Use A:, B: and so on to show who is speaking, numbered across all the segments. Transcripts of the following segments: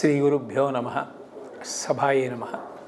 A: శ్రీ గురుభ్యో నమ సభాయే నమ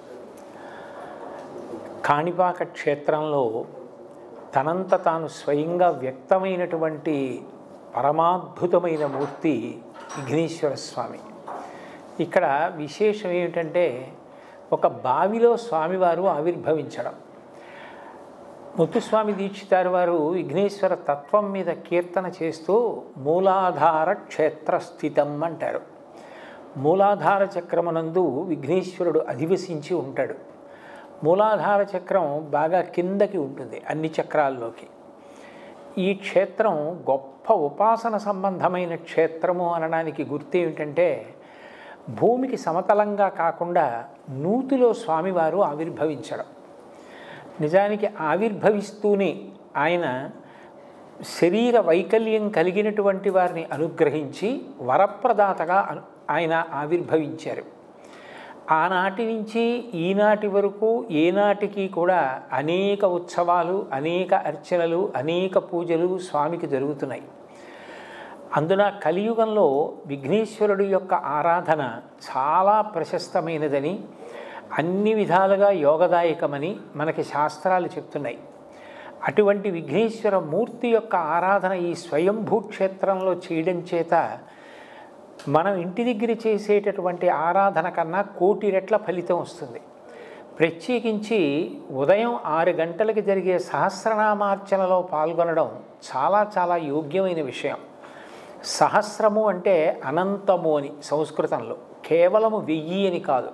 A: కాణిపాక క్షేత్రంలో తనంత తాను స్వయంగా వ్యక్తమైనటువంటి పరమాద్భుతమైన మూర్తి విఘ్నేశ్వర స్వామి ఇక్కడ విశేషం ఏమిటంటే ఒక బావిలో స్వామివారు ఆవిర్భవించడం ముత్తుస్వామి దీక్షితారు వారు విఘ్నేశ్వర తత్వం మీద కీర్తన చేస్తూ మూలాధార క్షేత్రస్థితం అంటారు మూలాధార చక్రమునందు విఘ్నేశ్వరుడు అధివసించి ఉంటాడు మూలాధార చక్రం బాగా కిందకి ఉంటుంది అన్ని చక్రాల్లోకి ఈ క్షేత్రం గొప్ప ఉపాసన సంబంధమైన క్షేత్రము అనడానికి గుర్తు ఏమిటంటే భూమికి సమతలంగా కాకుండా నూతిలో స్వామివారు ఆవిర్భవించడం నిజానికి ఆవిర్భవిస్తూనే ఆయన శరీర వైకల్యం కలిగినటువంటి వారిని అనుగ్రహించి వరప్రదాతగా అను- ఆయన ఆవిర్భవించారు ఆనాటి నుంచి ఈనాటి వరకు ఏనాటికి కూడా అనేక ఉత్సవాలు అనేక అర్చనలు అనేక పూజలు స్వామికి జరుగుతున్నాయి అందున కలియుగంలో విఘ్నేశ్వరుడు యొక్క ఆరాధన చాలా ప్రశస్తమైనదని అన్ని విధాలుగా యోగదాయకమని మనకి శాస్త్రాలు చెప్తున్నాయి అటువంటి విఘ్నేశ్వర మూర్తి యొక్క ఆరాధన ఈ స్వయంభూ క్షేత్రంలో చేయడం చేత మనం ఇంటి దగ్గర చేసేటటువంటి ఆరాధన కన్నా కోటి రెట్ల ఫలితం వస్తుంది ప్రత్యేకించి ఉదయం ఆరు గంటలకి జరిగే సహస్రనామార్చనలో పాల్గొనడం చాలా చాలా యోగ్యమైన విషయం సహస్రము అంటే అనంతము అని సంస్కృతంలో కేవలము వెయ్యి అని కాదు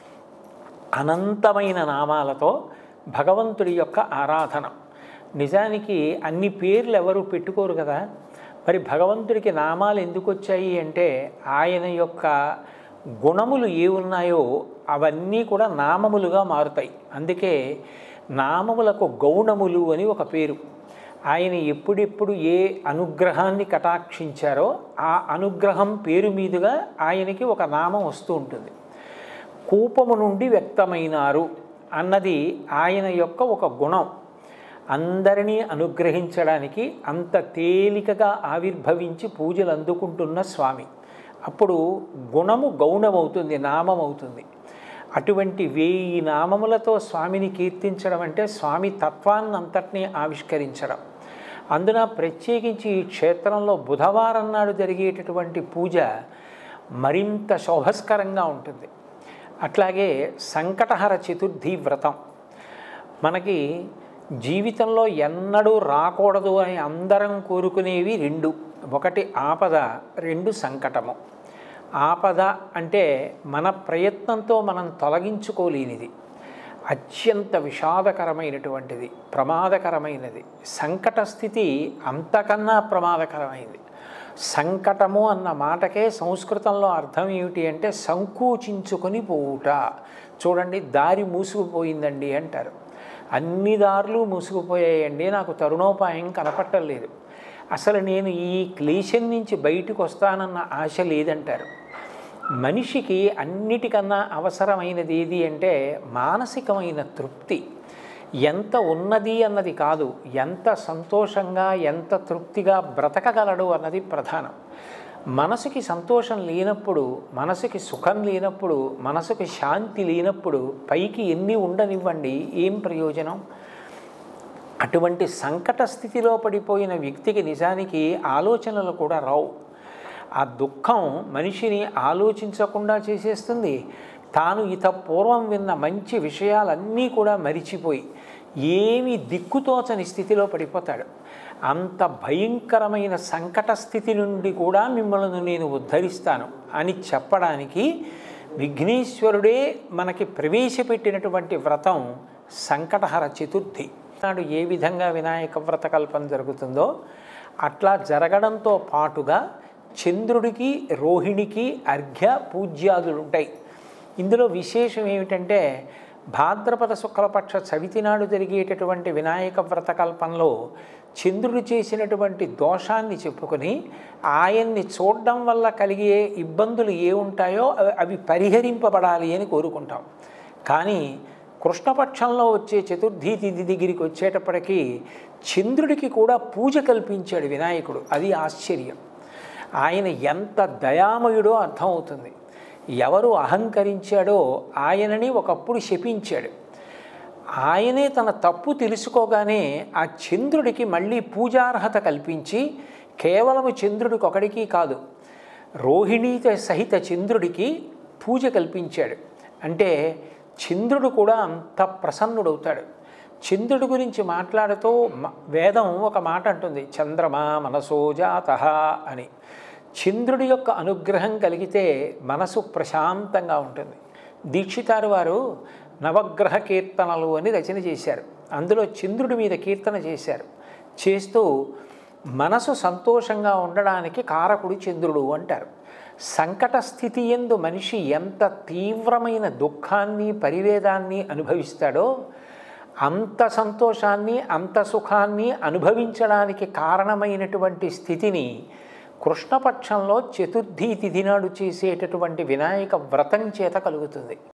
A: అనంతమైన నామాలతో భగవంతుడి యొక్క ఆరాధన నిజానికి అన్ని పేర్లు ఎవరు పెట్టుకోరు కదా మరి భగవంతుడికి నామాలు ఎందుకు వచ్చాయి అంటే ఆయన యొక్క గుణములు ఏ ఉన్నాయో అవన్నీ కూడా నామములుగా మారుతాయి అందుకే నామములకు గౌణములు అని ఒక పేరు ఆయన ఎప్పుడెప్పుడు ఏ అనుగ్రహాన్ని కటాక్షించారో ఆ అనుగ్రహం పేరు మీదుగా ఆయనకి ఒక నామం వస్తూ ఉంటుంది కూపము నుండి వ్యక్తమైనారు అన్నది ఆయన యొక్క ఒక గుణం అందరినీ అనుగ్రహించడానికి అంత తేలికగా ఆవిర్భవించి పూజలు అందుకుంటున్న స్వామి అప్పుడు గుణము గౌణమవుతుంది నామం అవుతుంది అటువంటి వేయి నామములతో స్వామిని కీర్తించడం అంటే స్వామి తత్వాన్ని అంతటినీ ఆవిష్కరించడం అందున ప్రత్యేకించి ఈ క్షేత్రంలో బుధవారం నాడు జరిగేటటువంటి పూజ మరింత శోభస్కరంగా ఉంటుంది అట్లాగే సంకటహర చతుర్థి వ్రతం మనకి జీవితంలో ఎన్నడూ రాకూడదు అని అందరం కోరుకునేవి రెండు ఒకటి ఆపద రెండు సంకటము ఆపద అంటే మన ప్రయత్నంతో మనం తొలగించుకోలేనిది అత్యంత విషాదకరమైనటువంటిది ప్రమాదకరమైనది సంకట స్థితి అంతకన్నా ప్రమాదకరమైనది సంకటము అన్న మాటకే సంస్కృతంలో అర్థం ఏమిటి అంటే సంకోచించుకొని పోవుట చూడండి దారి మూసుకుపోయిందండి అంటారు అన్ని దారులు మూసుకుపోయాయండి నాకు తరుణోపాయం కనపట్టలేదు అసలు నేను ఈ క్లేశం నుంచి బయటకు వస్తానన్న ఆశ లేదంటారు మనిషికి అన్నిటికన్నా అవసరమైనది ఏది అంటే మానసికమైన తృప్తి ఎంత ఉన్నది అన్నది కాదు ఎంత సంతోషంగా ఎంత తృప్తిగా బ్రతకగలడు అన్నది ప్రధానం మనసుకి సంతోషం లేనప్పుడు మనసుకి సుఖం లేనప్పుడు మనసుకి శాంతి లేనప్పుడు పైకి ఎన్ని ఉండనివ్వండి ఏం ప్రయోజనం అటువంటి సంకట స్థితిలో పడిపోయిన వ్యక్తికి నిజానికి ఆలోచనలు కూడా రావు ఆ దుఃఖం మనిషిని ఆలోచించకుండా చేసేస్తుంది తాను ఇత పూర్వం విన్న మంచి విషయాలన్నీ కూడా మరిచిపోయి ఏమి దిక్కుతోచని స్థితిలో పడిపోతాడు అంత భయంకరమైన సంకట స్థితి నుండి కూడా మిమ్మల్ని నేను ఉద్ధరిస్తాను అని చెప్పడానికి విఘ్నేశ్వరుడే మనకి ప్రవేశపెట్టినటువంటి వ్రతం సంకటహర చతుర్థి నాడు ఏ విధంగా వినాయక వ్రత కల్పన జరుగుతుందో అట్లా జరగడంతో పాటుగా చంద్రుడికి రోహిణికి అర్ఘ్య పూజ్యాదులు ఉంటాయి ఇందులో విశేషం ఏమిటంటే భాద్రపద శుక్లపక్ష చవితి నాడు జరిగేటటువంటి వినాయక వ్రత కల్పనలో చంద్రుడు చేసినటువంటి దోషాన్ని చెప్పుకొని ఆయన్ని చూడడం వల్ల కలిగే ఇబ్బందులు ఏ ఉంటాయో అవి- అవి పరిహరింపబడాలి అని కోరుకుంటాం కానీ కృష్ణపక్షంలో వచ్చే చతుర్థి తిథి దగ్గరికి వచ్చేటప్పటికీ చంద్రుడికి కూడా పూజ కల్పించాడు వినాయకుడు అది ఆశ్చర్యం ఆయన ఎంత దయామయుడో అర్థమవుతుంది ఎవరు అహంకరించాడో ఆయనని ఒకప్పుడు శపించాడు ఆయనే తన తప్పు తెలుసుకోగానే ఆ చంద్రుడికి మళ్ళీ పూజార్హత కల్పించి కేవలము చంద్రుడికి ఒకడికి కాదు రోహిణీత సహిత చంద్రుడికి పూజ కల్పించాడు అంటే చంద్రుడు కూడా అంత ప్రసన్నుడవుతాడు చంద్రుడి గురించి మాట్లాడుతూ మ- వేదం ఒక మాట అంటుంది చంద్రమా మనసోజాత అని చంద్రుడి యొక్క అనుగ్రహం కలిగితే మనసు ప్రశాంతంగా ఉంటుంది దీక్షితారు వారు నవగ్రహ కీర్తనలు అని రచన చేశారు అందులో చంద్రుడి మీద కీర్తన చేశారు చేస్తూ మనసు సంతోషంగా ఉండడానికి కారకుడు చంద్రుడు అంటారు సంకట స్థితి ఎందు మనిషి ఎంత తీవ్రమైన దుఃఖాన్ని పరివేదాన్ని అనుభవిస్తాడో అంత సంతోషాన్ని అంత సుఖాన్ని అనుభవించడానికి కారణమైనటువంటి స్థితిని కృష్ణపక్షంలో చతుర్థి తిథి నాడు చేసేటటువంటి వినాయక వ్రతం చేత కలుగుతుంది